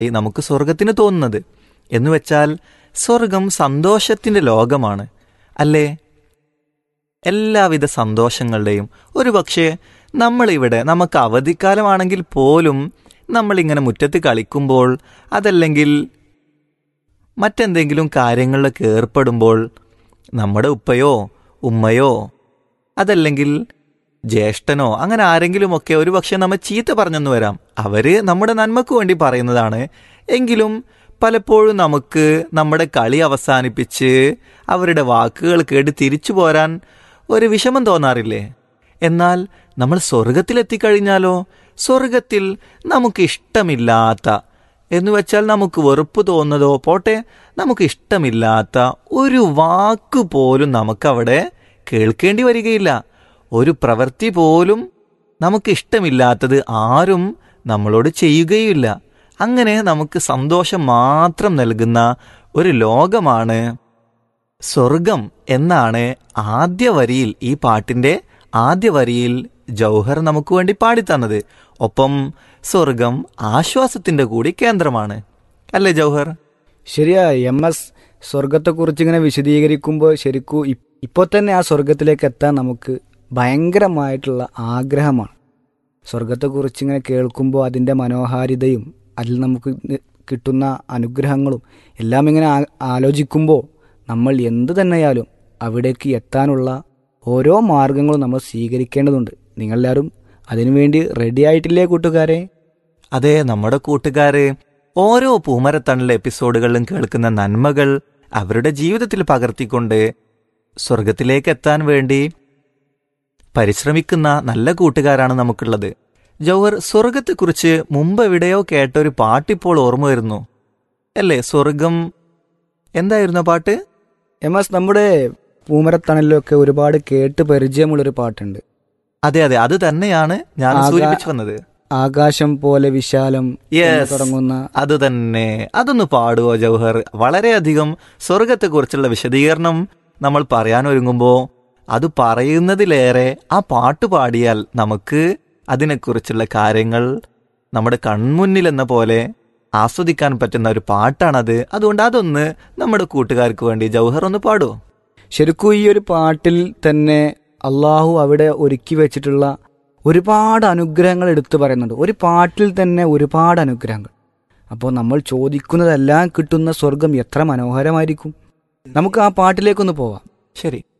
ഈ നമുക്ക് സ്വർഗത്തിന് തോന്നുന്നത് എന്ന് വെച്ചാൽ സ്വർഗം സന്തോഷത്തിന്റെ ലോകമാണ് അല്ലേ എല്ലാവിധ സന്തോഷങ്ങളുടെയും ഒരു പക്ഷേ നമ്മളിവിടെ നമുക്ക് അവധിക്കാലമാണെങ്കിൽ പോലും നമ്മളിങ്ങനെ മുറ്റത്ത് കളിക്കുമ്പോൾ അതല്ലെങ്കിൽ മറ്റെന്തെങ്കിലും കാര്യങ്ങളിലൊക്കെ ഏർപ്പെടുമ്പോൾ നമ്മുടെ ഉപ്പയോ ഉമ്മയോ അതല്ലെങ്കിൽ ജ്യേഷ്ഠനോ അങ്ങനെ ആരെങ്കിലുമൊക്കെ ഒരു പക്ഷെ നമ്മെ ചീത്ത പറഞ്ഞെന്ന് വരാം അവര് നമ്മുടെ നന്മക്ക് വേണ്ടി പറയുന്നതാണ് എങ്കിലും പലപ്പോഴും നമുക്ക് നമ്മുടെ കളി അവസാനിപ്പിച്ച് അവരുടെ വാക്കുകൾ കേട്ട് തിരിച്ചു പോരാൻ ഒരു വിഷമം തോന്നാറില്ലേ എന്നാൽ നമ്മൾ സ്വർഗത്തിലെത്തിക്കഴിഞ്ഞാലോ സ്വർഗത്തിൽ നമുക്ക് ഇഷ്ടമില്ലാത്ത എന്ന് വെച്ചാൽ നമുക്ക് വെറുപ്പ് തോന്നുന്നതോ പോട്ടെ നമുക്ക് ഇഷ്ടമില്ലാത്ത ഒരു വാക്ക് പോലും നമുക്കവിടെ കേൾക്കേണ്ടി വരികയില്ല ഒരു പ്രവൃത്തി പോലും നമുക്ക് ഇഷ്ടമില്ലാത്തത് ആരും നമ്മളോട് ചെയ്യുകയില്ല അങ്ങനെ നമുക്ക് സന്തോഷം മാത്രം നൽകുന്ന ഒരു ലോകമാണ് സ്വർഗം എന്നാണ് ആദ്യ വരിയിൽ ഈ പാട്ടിന്റെ ആദ്യ വരിയിൽ ജൗഹർ നമുക്ക് വേണ്ടി പാടിത്തന്നത് ഒപ്പം സ്വർഗം ആശ്വാസത്തിന്റെ കൂടി കേന്ദ്രമാണ് അല്ലേ ജൗഹർ ശരിയാ എം എസ് സ്വർഗത്തെക്കുറിച്ച് ഇങ്ങനെ വിശദീകരിക്കുമ്പോൾ ശരിക്കും ഇ- ഇപ്പോൾ തന്നെ ആ സ്വർഗത്തിലേക്ക് എത്താൻ നമുക്ക് ഭയങ്കരമായിട്ടുള്ള ആഗ്രഹമാണ് സ്വർഗത്തെക്കുറിച്ച് ഇങ്ങനെ കേൾക്കുമ്പോൾ അതിൻ്റെ മനോഹാരിതയും അതിൽ നമുക്ക് നി- കിട്ടുന്ന അനുഗ്രഹങ്ങളും എല്ലാം ഇങ്ങനെ ആ- ആലോചിക്കുമ്പോൾ നമ്മൾ എന്തു തന്നെയാലും അവിടേക്ക് എത്താനുള്ള ഓരോ മാർഗങ്ങളും നമ്മൾ സ്വീകരിക്കേണ്ടതുണ്ട് നിങ്ങളെല്ലാവരും അതിനുവേണ്ടി റെഡി ആയിട്ടില്ലേ കൂട്ടുകാരെ അതെ നമ്മുടെ കൂട്ടുകാര് ഓരോ പൂമരത്തണിലെ എപ്പിസോഡുകളിലും കേൾക്കുന്ന നന്മകൾ അവരുടെ ജീവിതത്തിൽ പകർത്തിക്കൊണ്ട് സ്വർഗത്തിലേക്ക് എത്താൻ വേണ്ടി പരിശ്രമിക്കുന്ന നല്ല കൂട്ടുകാരാണ് നമുക്കുള്ളത് ജൗഹർ സ്വർഗത്തെക്കുറിച്ച് മുമ്പ് എവിടെയോ കേട്ട ഒരു പാട്ടിപ്പോൾ ഓർമ്മ വരുന്നു അല്ലേ സ്വർഗം എന്തായിരുന്നു ആ പാട്ട് എം എസ് നമ്മുടെ പൂമരത്തണലിലൊക്കെ ഒരുപാട് കേട്ട് പരിചയമുള്ളൊരു പാട്ടുണ്ട് അതെ അതെ അത് തന്നെയാണ് ഞാൻ ആകാ- സൂചിപ്പിച്ചു വന്നത് ആകാശം പോലെ വിശാലം എന്ന് Yes. തുടങ്ങുന്ന അത് തന്നെ അതൊന്ന് പാടുവോ ജൗഹർ വളരെയധികം സ്വർഗത്തെക്കുറിച്ചുള്ള വിശദീകരണം നമ്മൾ പറയാൻ ഒരുങ്ങുമ്പോൾ അത് പറയുന്നതിലേറെ ആ പാട്ട് പാടിയാൽ നമുക്ക് അതിനെക്കുറിച്ചുള്ള കാര്യങ്ങൾ നമ്മുടെ കൺമുന്നിൽ എന്ന പോലെ ആസ്വദിക്കാൻ പറ്റുന്ന ഒരു പാട്ടാണത് അതുകൊണ്ട് അതൊന്ന് നമ്മുടെ കൂട്ടുകാർക്ക് വേണ്ടി ജൗഹർ ഒന്ന് പാടുവോ ശരിക്കും ഈ ഒരു പാട്ടിൽ തന്നെ അള്ളാഹു അവിടെ ഒരുക്കി വെച്ചിട്ടുള്ള ഒരുപാട് അനുഗ്രഹങ്ങൾ എടുത്തു പറയുന്നുണ്ട് ഒരു പാട്ടിൽ തന്നെ ഒരുപാട് അനുഗ്രഹങ്ങൾ അപ്പോൾ നമ്മൾ ചോദിക്കുന്നതെല്ലാം കിട്ടുന്ന സ്വർഗം എത്ര മനോഹരമായിരിക്കും നമുക്ക് ആ പാട്ടിലേക്കൊന്ന് പോവാം ശരി